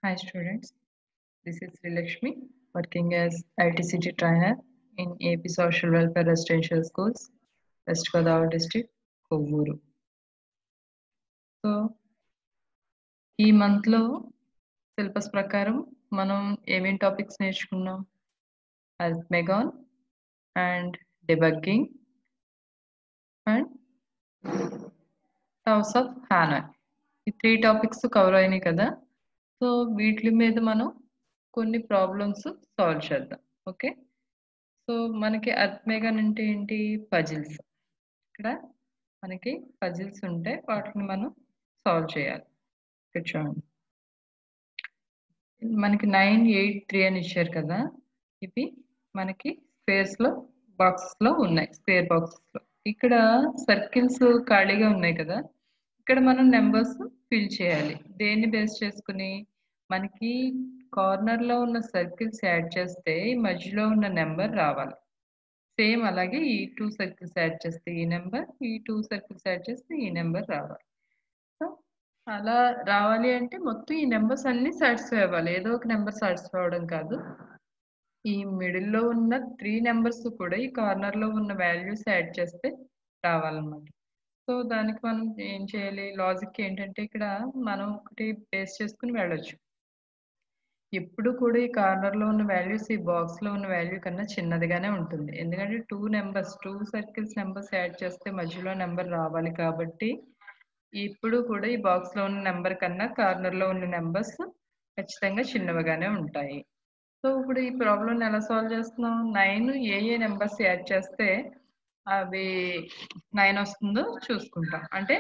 Hi students, this is Srilakshmi working as ITCT trainer in AP Social Welfare Residential Schools, West Godavari District, Kovvuru. So ఈ మంత్లో syllabus ప్రకారం మనం ఏమేం topics నేర్చుకున్నాం మెగాన్ and debugging and house of Hanoi ఈ three topics cover అయినాయి కదా సో వీటి మీద మనం కొన్ని ప్రాబ్లమ్స్ సాల్వ్ చేద్దాం ఓకే సో మనకి అర్థమేగాన్ అంటే ఏంటి పజిల్స్ ఇక్కడ మనకి పజిల్స్ ఉంటే వాటిని మనం సాల్వ్ చేయాలి ఇక్కడ చూడండి మనకి నైన్ ఎయిట్ త్రీ అని ఇచ్చారు కదా ఇవి మనకి స్పేర్స్ లో బాక్సెస్ లో ఉన్నాయి స్పేర్ బాక్సెస్ లో ఇక్కడ సర్కిల్స్ ఖాళీగా ఉన్నాయి కదా ఇక్కడ మనం నెంబర్స్ ఫిల్ చేయాలి దేన్ని బేస్ చేసుకుని మనకి కార్నర్ లో ఉన్న సర్కిల్స్ యాడ్ చేస్తే ఈ మధ్యలో ఉన్న నెంబర్ రావాలి సేమ్ అలాగే ఈ టూ సర్కిల్స్ యాడ్ చేస్తే ఈ నెంబర్ ఈ టూ సర్కిల్స్ యాడ్ చేస్తే ఈ నెంబర్ రావాలి సో అలా రావాలి అంటే మొత్తం ఈ నెంబర్స్ అన్ని సాటిస్ఫై అవ్వాలి ఏదో ఒక నెంబర్ సాటిస్ఫై అవ్వడం కాదు ఈ మిడిల్లో ఉన్న త్రీ నెంబర్స్ కూడా ఈ కార్నర్ లో ఉన్న వాల్యూస్ యాడ్ చేస్తే రావాలన్నమాట సో దానికి మనం ఏం చేయాలి లాజిక్ ఏంటంటే ఇక్కడ మనం ఒకటి బేస్ చేసుకుని వెళ్ళొచ్చు ఎప్పుడు కూడా ఈ కార్నర్ లో ఉన్న వాల్యూస్ ఈ బాక్స్ లో ఉన్న వాల్యూ కన్నా చిన్నదిగానే ఉంటుంది ఎందుకంటే two numbers two circles numbers add చేస్తే మధ్యలో నెంబర్ రావాలి కాబట్టి ఇప్పుడు కూడా ఈ బాక్స్ లో ఉన్న నెంబర్ కన్నా కార్నర్ లో ఉన్న నెంబర్స్ ఖచ్చితంగా చిన్నవిగానే ఉంటాయి సో ఇప్పుడు ఈ ప్రాబ్లం ఎలా సాల్వ్ చేస్తున్నాం నైన్ ఏ ఏ నెంబర్స్ యాడ్ చేస్తే అవి నైన్ వస్తుందో చూసుకుంటాం అంటే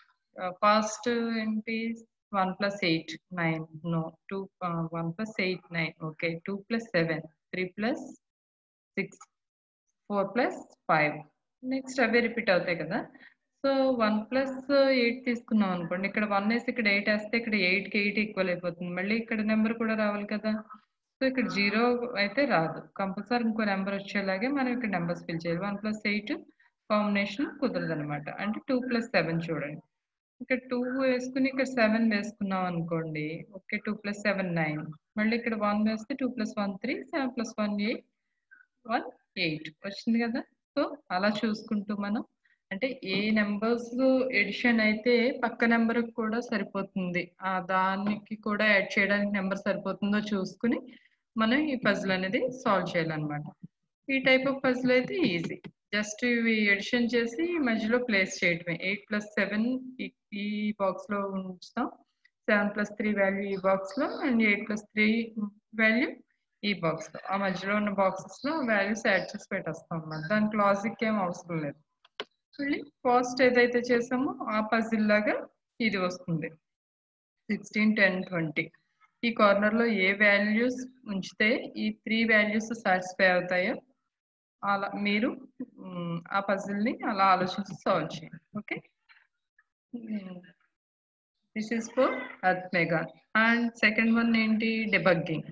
ఫాస్ట్ ఏంటి one plus eight nine no two one plus eight nine okay two plus seven three plus six four plus five next అవే రిపీట్ అవుతాయి కదా సో వన్ ప్లస్ ఎయిట్ తీసుకున్నాం అనుకోండి ఇక్కడ వన్ వేసి ఇక్కడ ఎయిట్ వేస్తే ఇక్కడ ఎయిట్కి ఎయిట్ ఈక్వల్ అయిపోతుంది మళ్ళీ ఇక్కడ నెంబర్ కూడా రావాలి కదా సో ఇక్కడ జీరో అయితే రాదు కంపల్సరీ ఇంకో నెంబర్ వచ్చేలాగే మనం ఇక్కడ నెంబర్స్ ఫిల్ చేయాలి వన్ ప్లస్ ఎయిట్ కాంబినేషన్ కుదరదు అనమాట అంటే టూ ప్లస్ సెవెన్ చూడండి ఇక్కడ టూ వేసుకుని ఇక్కడ సెవెన్ వేసుకున్నాం అనుకోండి okay two plus seven nine మళ్ళీ ఇక్కడ వన్ వేస్తే two plus one three seven plus one eight one eight వచ్చింది కదా సో అలా చూసుకుంటూ మనం అంటే ఏ నెంబర్స్ ఎడిషన్ అయితే పక్క నెంబర్ కూడా సరిపోతుంది ఆ దానికి కూడా యాడ్ చేయడానికి నెంబర్ సరిపోతుందో చూసుకుని మనం ఈ పజిల్ అనేది సాల్వ్ చేయాలన్నమాట ఈ టైప్ ఆఫ్ పజిల్ అయితే ఈజీ జస్ట్ ఇవి ఎడిషన్ చేసి మధ్యలో ప్లేస్ చేయటమే ఎయిట్ ప్లస్ సెవెన్ ఈ బాక్స్ లో ఉంచుతాం సెవెన్ ప్లస్ త్రీ వాల్యూ ఈ బాక్స్ లో and eight plus three value ఈ బాక్స్ లో ఆ మధ్యలో ఉన్న బాక్సెస్ లో వాల్యూస్ యాడ్ చేసి పెట్టేస్తాం అన్నమాట దానికి లాజిక్ ఏం అవసరం లేదు మళ్ళీ ఫస్ట్ ఏదైతే చేసామో ఆ పజిల్ లాగా ఇది వస్తుంది సిక్స్టీన్ టెన్ ట్వంటీ ఈ కార్నర్ లో ఏ వాల్యూస్ ఉంచితే ఈ త్రీ వాల్యూస్ సాటిస్ఫై అవుతాయో అలా మీరు ఆ పజిల్ ని అలా ఆలోచించి సాల్వ్ చేయండి ఓకే దిస్ ఇస్ ఫర్ అత్మేగా అండ్ సెకండ్ వన్ ఏంటి డిబగ్గింగ్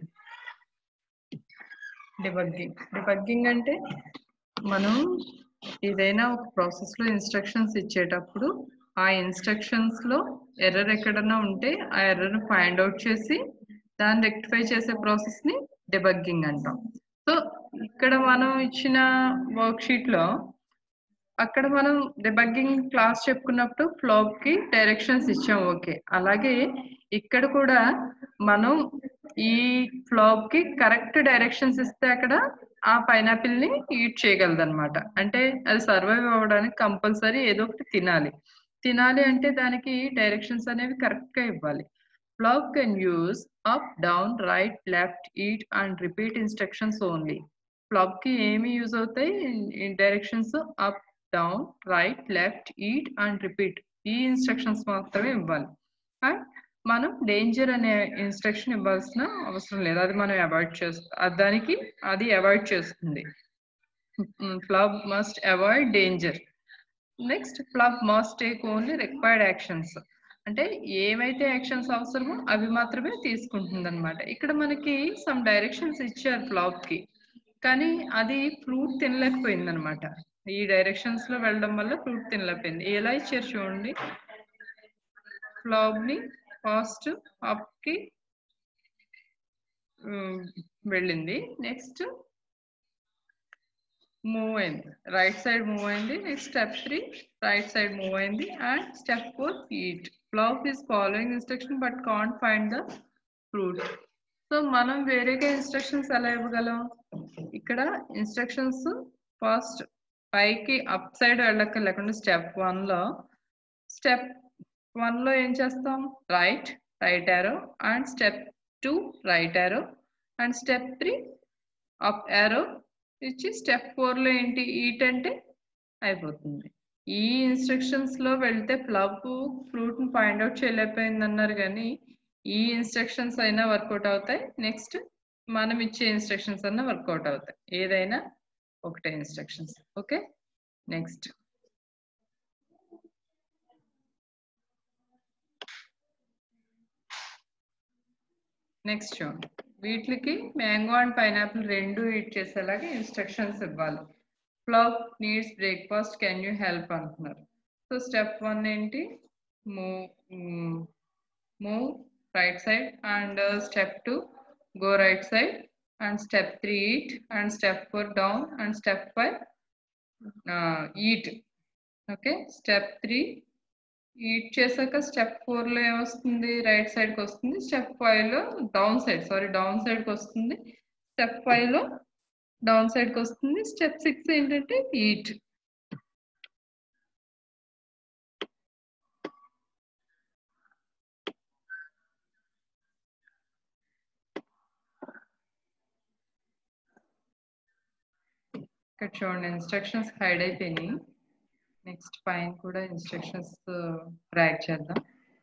డిబగ్గింగ్ డిబగ్గింగ్ అంటే మనం ఏదైనా ఒక ప్రాసెస్ లో ఇన్స్ట్రక్షన్స్ ఇచ్చేటప్పుడు ఆ ఇన్స్ట్రక్షన్స్ లో ఎర్రర్ ఎక్కడన్నా ఉంటే ఆ ఎర్రర్ ఫైండ్ అవుట్ చేసి దాన్ని రెక్టిఫై చేసే ప్రాసెస్ ని డిబగ్గింగ్ అంటాం సో ఇక్కడ మనం ఇచ్చిన వర్క్ షీట్ లో అక్కడ మనం డిబగ్గింగ్ క్లాస్ చెప్పుకున్నప్పుడు ఫ్లాప్ కి డైరెక్షన్స్ ఇచ్చాం ఓకే అలాగే ఇక్కడ కూడా మనం ఈ ఫ్లాప్ కి కరెక్ట్ డైరెక్షన్స్ ఇస్తే అక్కడ ఆ పైనాపిల్ ని ఈట్ చేయగలదు అనమాట అంటే అది సర్వైవ్ అవ్వడానికి కంపల్సరీ ఏదో ఒకటి తినాలి తినాలి అంటే దానికి డైరెక్షన్స్ అనేవి కరెక్ట్ గా ఇవ్వాలి flop can use up down right left eat and repeat instructions only flop కి ఏమి యూజ్ అవుతాయి directions up down right left eat and repeat ఈ ఇన్స్ట్రక్షన్స్ మాత్రమే ఇవ్వాలి అండ్ మనం డేంజర్ అనే ఇన్స్ట్రక్షన్ ఇవ్వాల్సిన అవసరం లేదు అది మనం అవాయిడ్ చేస్తాం దానికి అది అవాయిడ్ చేస్తుంది flop must avoid danger next flop must take only required actions అంటే ఏవైతే యాక్షన్స్ అవసరమో అవి మాత్రమే తీసుకుంటుంది అనమాట ఇక్కడ మనకి సమ్ డైరెక్షన్స్ ఇచ్చారు ఫ్లాప్ కి కానీ అది ఫ్రూట్ తినలేకపోయింది అనమాట ఈ డైరెక్షన్స్ లో వెళ్ళడం వల్ల ఫ్రూట్ తినలేకపోయింది ఎలా ఇచ్చారు చూడండి ఫ్లాప్ ని ఫాస్ట్ అప్ కి వెళ్ళింది నెక్స్ట్ మూవ్ అయింది రైట్ సైడ్ మూవ్ అయింది next step three right side move అయింది and step four eat flop is following instruction but can't find the fruit so మనం వేరేగా ఇన్స్ట్రక్షన్స్ ఎలా ఇవ్వగలం ఇక్కడ ఇన్స్ట్రక్షన్స్ ఫస్ట్ పైకి అప్ సైడ్ వెళ్ళక లేకుండా స్టెప్ వన్లో స్టెప్ వన్లో ఏం చేస్తాం right right arrow and step two right arrow and step three up arrow ఇచ్చి స్టెప్ ఫోర్లో ఏంటి ఈట్ అంటే అయిపోతుంది ఈ ఇన్స్ట్రక్షన్స్లో వెళ్తే ప్లవ్ ఫ్రూట్ని ఫైండ్ అవుట్ చేయలేకపోయింది అన్నారు కానీ ఈ ఇన్స్ట్రక్షన్స్ అయినా వర్కౌట్ అవుతాయి నెక్స్ట్ మనం ఇచ్చే ఇన్స్ట్రక్షన్స్ అన్నా వర్కౌట్ అవుతాయి ఏదైనా ఒకటే ఇన్స్ట్రక్షన్స్ ఓకే నెక్స్ట్ నెక్స్ట్ చూడండి వీటికి మ్యాంగో అండ్ పైనాపిల్ రెండు ఈట్ చేసేలాగా ఇన్స్ట్రక్షన్స్ ఇవ్వాలి flop needs breakfast can you help అంటున్నారు సో స్టెప్ వన్ ఏంటి move move right side and step two go right side and step three eat and step four down and step five eat okay step three eat చేశాక step ఫోర్లో ఏమొస్తుంది right సైడ్కి వస్తుంది step ఫైవ్లో down side sorry down సైడ్కి వస్తుంది step ఫైవ్లో down సైడ్కి వస్తుంది స్టెప్ సిక్స్ ఏంటంటే ఈట్ ఇక్కడ చూడండి ఇన్స్ట్రక్షన్స్ హైడ్ అయిపోయినాయి నెక్స్ట్ పైన కూడా ఇన్స్ట్రక్షన్స్ ట్రాక్ చేద్దాం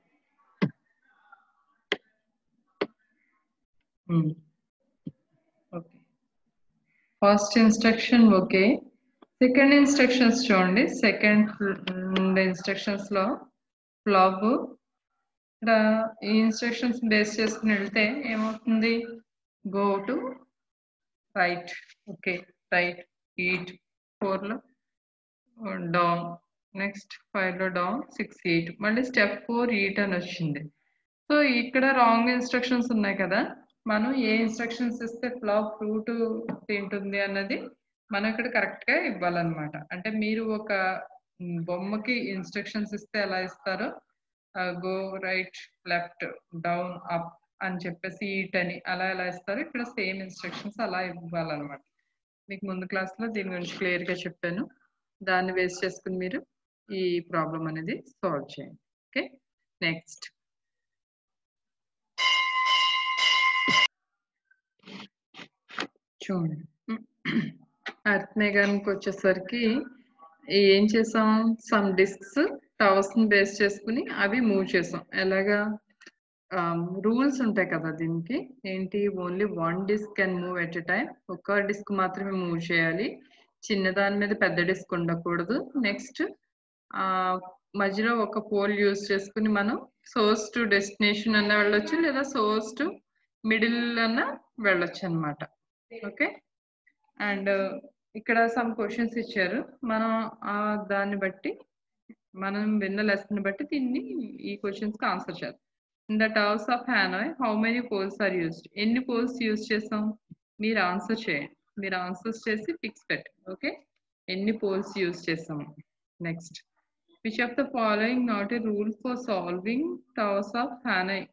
okay first instruction okay second instructions చూడండి సెకండ్ ఇన్స్ట్రక్షన్స్ లో ఫ్లాగ్ ఇక్కడ ఈ ఇన్స్ట్రక్షన్స్ బేస్ చేసుకుని వెళ్తే ఏమవుతుంది go to right okay right eat ఫోర్లో డౌన్ నెక్స్ట్ ఫైవ్లో డౌన్ సిక్స్ ఎయిట్ మళ్ళీ స్టెప్ ఫోర్ ఎయిట్ అని వచ్చింది సో ఇక్కడ రాంగ్ ఇన్స్ట్రక్షన్స్ ఉన్నాయి కదా మనం ఏ ఇన్స్ట్రక్షన్స్ ఇస్తే ఫ్లాప్ ఫ్రూట్ తింటుంది అన్నది మనం ఇక్కడ కరెక్ట్గా ఇవ్వాలన్నమాట అంటే మీరు ఒక బొమ్మకి ఇన్స్ట్రక్షన్స్ ఇస్తే ఎలా ఇస్తారో go right left down up అని చెప్పేసి ఈట్ అని అలా ఎలా ఇస్తారో ఇక్కడ సేమ్ ఇన్స్ట్రక్షన్స్ అలా ఇవ్వాలన్నమాట మీకు ముందు క్లాస్లో దీని గురించి క్లియర్గా చెప్పాను దాన్ని బేస్ చేసుకుని మీరు ఈ ప్రాబ్లం అనేది సాల్వ్ చేయండి ఓకే నెక్స్ట్ చూడండి అర్త్ మేఘానికి వచ్చేసరికి ఏం చేసాం సమ్ డిస్క్స్ టవర్స్ ని బేస్ చేసుకుని అవి మూవ్ చేసాం ఎలాగా రూల్స్ ఉంటాయి కదా దీనికి ఏంటి only one disk can move at a time ఒక డిస్క్ మాత్రమే మూవ్ చేయాలి చిన్న దాని మీద పెద్ద డిస్క్ ఉండకూడదు నెక్స్ట్ మధ్యలో ఒక పోల్ యూజ్ చేసుకుని మనం సోర్స్ టు డెస్టినేషన్ అన్న వెళ్ళొచ్చు లేదా సోర్స్ టు మిడిల్ అన్న వెళ్ళొచ్చు అనమాట ఓకే అండ్ ఇక్కడ సమ్ క్వశ్చన్స్ ఇచ్చారు మనం ఆ దాన్ని బట్టి మనం విన్న లెసన్ బట్టి దీన్ని ఈ క్వశ్చన్స్కి ఆన్సర్ చేద్దాం in the towers of Hanoi how many poles are used ఎన్ని పోల్స్ యూజ్ చేసాం మీరు ఆన్సర్ చేయండి మీరు ఆన్సర్స్ చేసి పిక్స్ పెట్టండి ఓకే ఎన్ని పోల్స్ యూజ్ చేసాము next which of the following not a rule for solving towers of Hanoi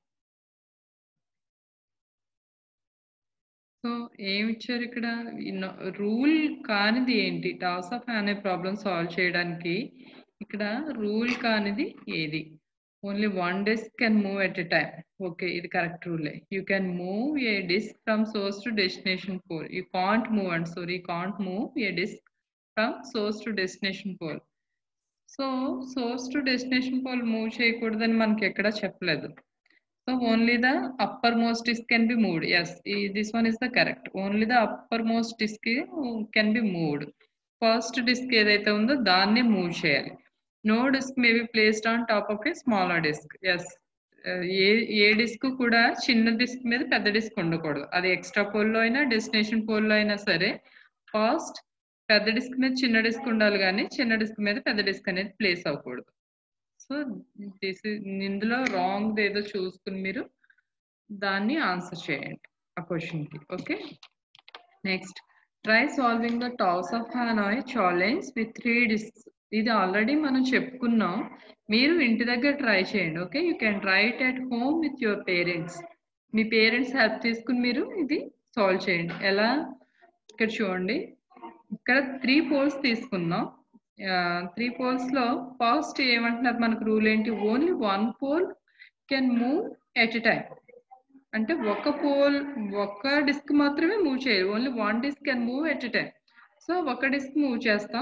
so ఏమి ఇచ్చారు ఇక్కడ రూల్ కానిది ఏంటి టాస్ ఆఫ్ అనే ప్రాబ్లం సాల్వ్ చేయడానికి ఇక్కడ రూల్ కానిది ఏది only one disk can move at a time okay ఇది కరెక్ట్ రూలే you can move a disk from source to destination pole you can't move and sorry you can't move a disk from source to destination pole so source to destination pole move చేయకూడదని మనకి ఎక్కడా చెప్పలేదు So only the uppermost disk can be moved. Yes, this one is the correct. Only the uppermost disk can be moved. First disk ఏదైతే ఉందో దాన్ని move చేయాలి no disk may be placed on top of a smaller disk ఎస్ ఏ ఏ disk కూడా చిన్న disc మీద పెద్ద డిస్క్ ఉండకూడదు అది ఎక్స్ట్రా పోల్లో అయినా డెస్టినేషన్ పోల్లో అయినా సరే ఫస్ట్ పెద్ద డిస్క్ మీద చిన్న డిస్క్ ఉండాలి కానీ చిన్న డిస్క్ మీద పెద్ద డిస్క్ అనేది ప్లేస్ అవ్వకూడదు సో దిస్ ఇందులో రాంగ్ ఏదో చూసుకుని మీరు దాన్ని ఆన్సర్ చేయండి ఆ క్వశ్చన్కి okay next try solving the towers of Hanoi challenge with three disk ఇది ఆల్రెడీ మనం చెప్పుకున్నాం మీరు ఇంటి దగ్గర ట్రై చేయండి okay you can try it at home with your parents మీ పేరెంట్స్ హెల్ప్ తీసుకుని మీరు ఇది సాల్వ్ చేయండి ఎలా ఇక్కడ చూడండి ఇక్కడ త్రీ పోల్స్ తీసుకుందాం త్రీ పోల్స్ లో ఫస్ట్ ఏమంటున్నారు మనకు రూల్ ఏంటి only one pole can move at a time అంటే ఒక పోల్ ఒక డిస్క్ మాత్రమే మూవ్ చేయరు only one disk can move at a time so ఒక డిస్క్ మూవ్ చేస్తాం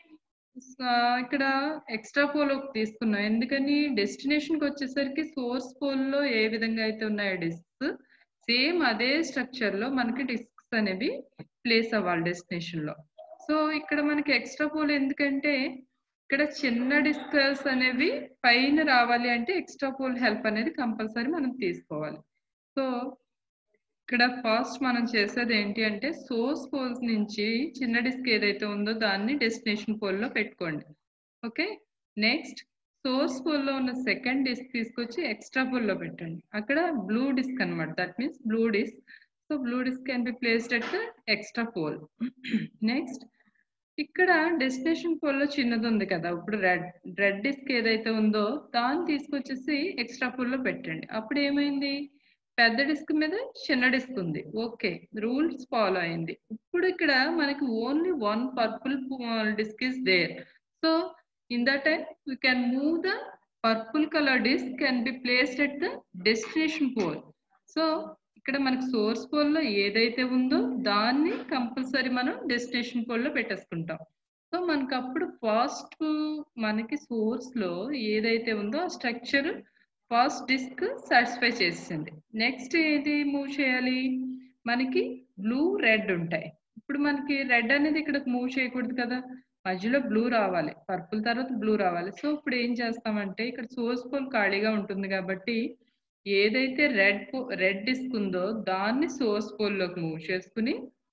ఇక్కడ ఎక్స్ట్రా పోల్ ఒకటి తీసుకున్నాం ఎందుకని డెస్టినేషన్కి వచ్చేసరికి సోర్స్ పోల్లో ఏ విధంగా అయితే ఉన్నాయో డిస్క్స్ సేమ్ అదే స్ట్రక్చర్ లో మనకి డిస్క్స్ అనేవి ప్లేస్ అవ్వాలి డెస్టినేషన్ లో సో ఇక్కడ మనకి ఎక్స్ట్రా పోల్ ఎందుకంటే ఇక్కడ చిన్న డిస్కస్ అనేవి పైన రావాలి అంటే ఎక్స్ట్రా పోల్ హెల్ప్ అనేది కంపల్సరీ మనం తీసుకోవాలి సో ఇక్కడ ఫస్ట్ మనం చేసేది ఏంటి అంటే సోర్స్ పోల్స్ నుంచి చిన్న డిస్క్ ఏదైతే ఉందో దాన్ని డెస్టినేషన్ పోల్లో పెట్టుకోండి ఓకే నెక్స్ట్ సోర్స్ పోల్లో ఉన్న సెకండ్ డిస్క్ తీసుకొచ్చి ఎక్స్ట్రా పోల్లో పెట్టండి అక్కడ బ్లూ డిస్క్ అనమాట that means blue disk so blue disk can be placed at extra pole next ఇక్కడ డెస్టినేషన్ పోల్లో చిన్నది ఉంది కదా ఇప్పుడు రెడ్ రెడ్ డిస్క్ ఏదైతే ఉందో దాన్ని తీసుకొచ్చేసి ఎక్స్ట్రా పోల్లో పెట్టండి అప్పుడు ఏమైంది పెద్ద డిస్క్ మీద చిన్న డిస్క్ ఉంది ఓకే రూల్స్ ఫాలో అయింది ఇప్పుడు ఇక్కడ మనకి only one purple disk is there so in the time we can move the purple colour disk can be placed at the destination pole so ఇక్కడ మనకి సోర్స్ పోల్లో ఏదైతే ఉందో దాన్ని కంపల్సరీ మనం డెస్టినేషన్ పోల్లో పెట్టేసుకుంటాం సో మనకి అప్పుడు ఫస్ట్ మనకి సోర్స్ లో ఏదైతే ఉందో ఆ స్ట్రక్చర్ ఫస్ట్ డిస్క్ సాటిస్ఫై చేసింది నెక్స్ట్ ఏది మూవ్ చేయాలి మనకి బ్లూ రెడ్ ఉంటాయి ఇప్పుడు మనకి రెడ్ అనేది ఇక్కడ మూవ్ చేయకూడదు కదా మధ్యలో బ్లూ రావాలి పర్పుల్ తర్వాత బ్లూ రావాలి సో ఇప్పుడు ఏం చేస్తామంటే ఇక్కడ సోర్స్ పోల్ ఖాళీగా ఉంటుంది కాబట్టి ఏదైతే రెడ్ రెడ్ డిస్క్ ఉందో దాన్ని సోర్స్ పోల్లోకి మూవ్ చేసుకుని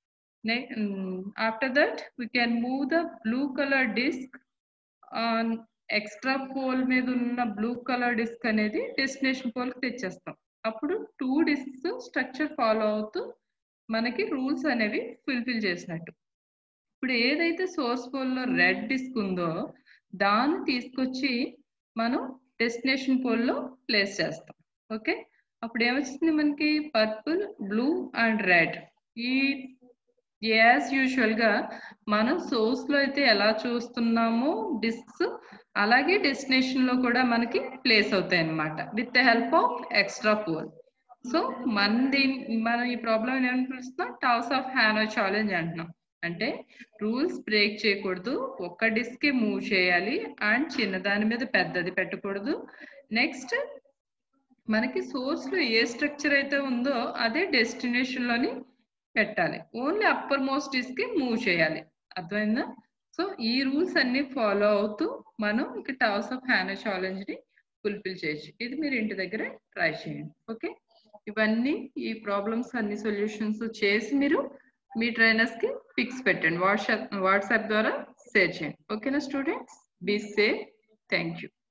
after that we can move the blue colour disk on extra pole మీద ఉన్న బ్లూ కలర్ డిస్క్ అనేది డెస్టినేషన్ పోల్కి తెచ్చేస్తాం అప్పుడు టూ డిస్క్స్ స్ట్రక్చర్ ఫాలో అవుతూ మనకి రూల్స్ అనేవి ఫుల్ఫిల్ చేసినట్టు ఇప్పుడు ఏదైతే సోర్స్ పోల్లో రెడ్ డిస్క్ ఉందో దాన్ని తీసుకొచ్చి మనం డెస్టినేషన్ పోల్లో ప్లేస్ చేస్తాం ఓకే అప్పుడు ఏమొచ్చింది మనకి పర్పుల్ బ్లూ అండ్ రెడ్ ఈ యాజ్ యూజువల్ గా మనం సోర్స్ లో అయితే ఎలా చూస్తున్నామో డిస్క్స్ అలాగే డెస్టినేషన్ లో కూడా మనకి ప్లేస్ అవుతాయి అన్నమాట with the help of extra pole so మన దీని మనం ఈ ప్రాబ్లం ఏమని పిలుస్తున్నాం టాస్ ఆఫ్ హ్యానో ఛాలెంజ్ అంటున్నాం అంటే రూల్స్ బ్రేక్ చేయకూడదు ఒక్క డిస్క్ మూవ్ చేయాలి అండ్ చిన్నదాని మీద పెద్దది పెట్టకూడదు నెక్స్ట్ మనకి సోర్స్ లో ఏ స్ట్రక్చర్ అయితే ఉందో అదే డెస్టినేషన్ లోని పెట్టాలి only upper most disk move చేయాలి అర్థమైందా సో ఈ రూల్స్ అన్ని ఫాలో అవుతూ మనం ఇక టాస్ ఆఫ్ హ్యానో ఛాలెంజ్ ని ఫుల్ఫిల్ చేయొచ్చు ఇది మీరు ఇంటి దగ్గర ట్రై చేయండి ఓకే ఇవన్నీ ఈ ప్రాబ్లమ్స్ అన్ని సొల్యూషన్స్ చేసి మీరు మీ ట్రైనర్స్ కి పిక్స్ పెట్టండి వాట్సాప్ వాట్సాప్ ద్వారా షేర్ చేయండి ఓకేనా students be safe thank you